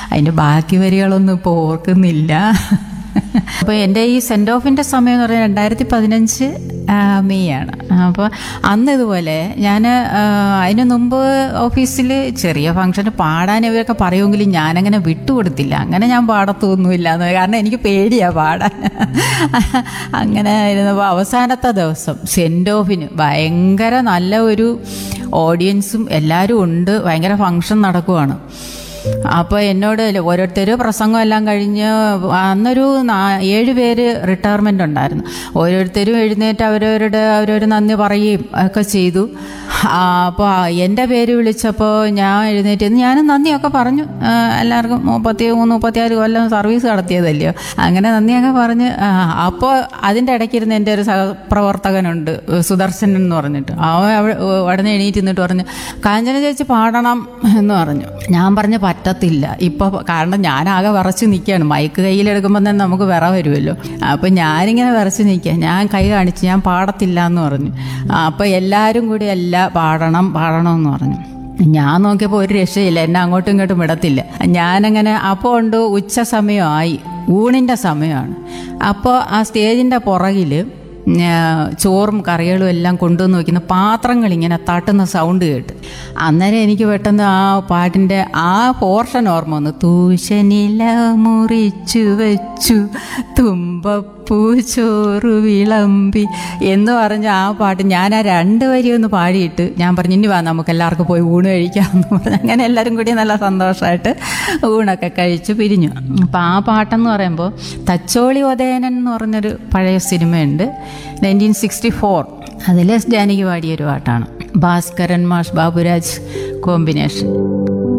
അതിൻ്റെ ബാക്കി വരികളൊന്നും ഇപ്പോൾ ഓർക്കുന്നില്ല അപ്പോൾ എൻ്റെ ഈ സെൻഡ് ഓഫിൻ്റെ സമയം എന്ന് പറഞ്ഞാൽ രണ്ടായിരത്തി പതിനഞ്ച് മെയ് ആണ് അപ്പോൾ അന്ന് ഇതുപോലെ ഞാൻ അതിന് മുമ്പ് ഓഫീസിൽ ചെറിയ ഫംഗ്ഷന് പാടാൻ ഇവരൊക്കെ പറയുമെങ്കിലും ഞാനങ്ങനെ വിട്ടുകൊടുത്തില്ല അങ്ങനെ ഞാൻ പാടത്തൊന്നുമില്ല എന്ന് കാരണം എനിക്ക് പേടിയാണ് പാടാൻ അങ്ങനെ ആയിരുന്നപ്പോൾ അവസാനത്തെ ദിവസം സെൻഡ് ഓഫിന് ഭയങ്കര നല്ല ഒരു ഓഡിയൻസും എല്ലാവരും ഉണ്ട് ഭയങ്കര ഫംഗ്ഷൻ നടക്കുവാണ് അപ്പോൾ എന്നോട് ഓരോരുത്തർ പ്രസംഗം എല്ലാം കഴിഞ്ഞ് അന്നൊരു നാ- ഏഴ് പേര് റിട്ടയർമെൻ്റ് ഉണ്ടായിരുന്നു ഓരോരുത്തരും എഴുന്നേറ്റ് അവരവരുടെ അവരവർ നന്ദി പറയുകയും ഒക്കെ ചെയ്തു അപ്പോൾ എൻ്റെ പേര് വിളിച്ചപ്പോൾ ഞാൻ എഴുന്നേറ്റ് നിന്ന് ഞാനും നന്ദിയൊക്കെ പറഞ്ഞു ആ, എല്ലാവർക്കും മുപ്പത്തി മൂന്ന് മുപ്പത്തിയാറ് കൊല്ലം സർവീസ് നടത്തിയതല്ലയോ അങ്ങനെ നന്ദിയൊക്കെ പറഞ്ഞ് അപ്പോൾ അതിൻ്റെ ഇടയ്ക്കിരുന്ന് എൻ്റെ ഒരു സഹപ്രവർത്തകനുണ്ട് സുദർശനൻ എന്ന് പറഞ്ഞിട്ട് അവൻ അവിടെ ഉടനെ എണീറ്റ് നിന്നിട്ട് പറഞ്ഞു കാഞ്ചന ചേച്ചി പാടണം എന്ന് പറഞ്ഞു ഞാൻ പറഞ്ഞു പറ്റത്തില്ല ഇപ്പോൾ കാരണം ഞാനാകെ വിറച്ച് നിൽക്കുകയാണ് മൈക്ക് കയ്യിലെടുക്കുമ്പോൾ തന്നെ നമുക്ക് വിറ വരുമല്ലോ അപ്പോൾ ഞാനിങ്ങനെ വിറച്ച് നിൽക്കുക ഞാൻ കൈ കാണിച്ച് ഞാൻ പാടത്തില്ല എന്ന് പറഞ്ഞു അപ്പോൾ എല്ലാവരും കൂടി അല്ല പാടണം പാടണം എന്ന് പറഞ്ഞു ഞാൻ നോക്കിയപ്പോൾ ഒരു രക്ഷയില്ല എന്നെ അങ്ങോട്ടും ഇങ്ങോട്ടും വിടത്തില്ല ഞാനങ്ങനെ അപ്പോൾ ഉണ്ട് ഉച്ച സമയമായി ഊണിൻ്റെ സമയമാണ് അപ്പോൾ ആ സ്റ്റേജിൻ്റെ പുറകിൽ ചോറും കറികളും എല്ലാം കൊണ്ടുവന്ന് വയ്ക്കുന്ന പാത്രങ്ങൾ ഇങ്ങനെ തട്ടുന്ന സൗണ്ട് കേട്ട് അന്നേരം എനിക്ക് പെട്ടെന്ന് ആ പാട്ടിൻ്റെ ആ പോർഷൻ ഓർമ്മ വന്നു തൂശനില മുറിച്ചു വെച്ചു തുമ്പപ്പൂ ചോറ് വിളമ്പി എന്ന് പറഞ്ഞ ആ പാട്ട് ഞാൻ ആ രണ്ട് വരി ഒന്ന് പാടിയിട്ട് ഞാൻ പറഞ്ഞു ഇനി വാ നമുക്ക് എല്ലാവർക്കും പോയി ഊണ് കഴിക്കാമെന്ന് പറഞ്ഞു അങ്ങനെ എല്ലാവരും കൂടി നല്ല സന്തോഷമായിട്ട് ഊണൊക്കെ കഴിച്ച് പിരിഞ്ഞു അപ്പം ആ പാട്ടെന്ന് പറയുമ്പോൾ തച്ചോളി ഉദയനൻ എന്ന് പറഞ്ഞൊരു പഴയ സിനിമയുണ്ട് നയൻറ്റീൻ സിക്സ്റ്റി ഫോർ അതിൽ എസ് ജാനകി പാടിയൊരു പാട്ടാണ് ഭാസ്കരൻ മാഷ് ബാബുരാജ് കോമ്പിനേഷൻ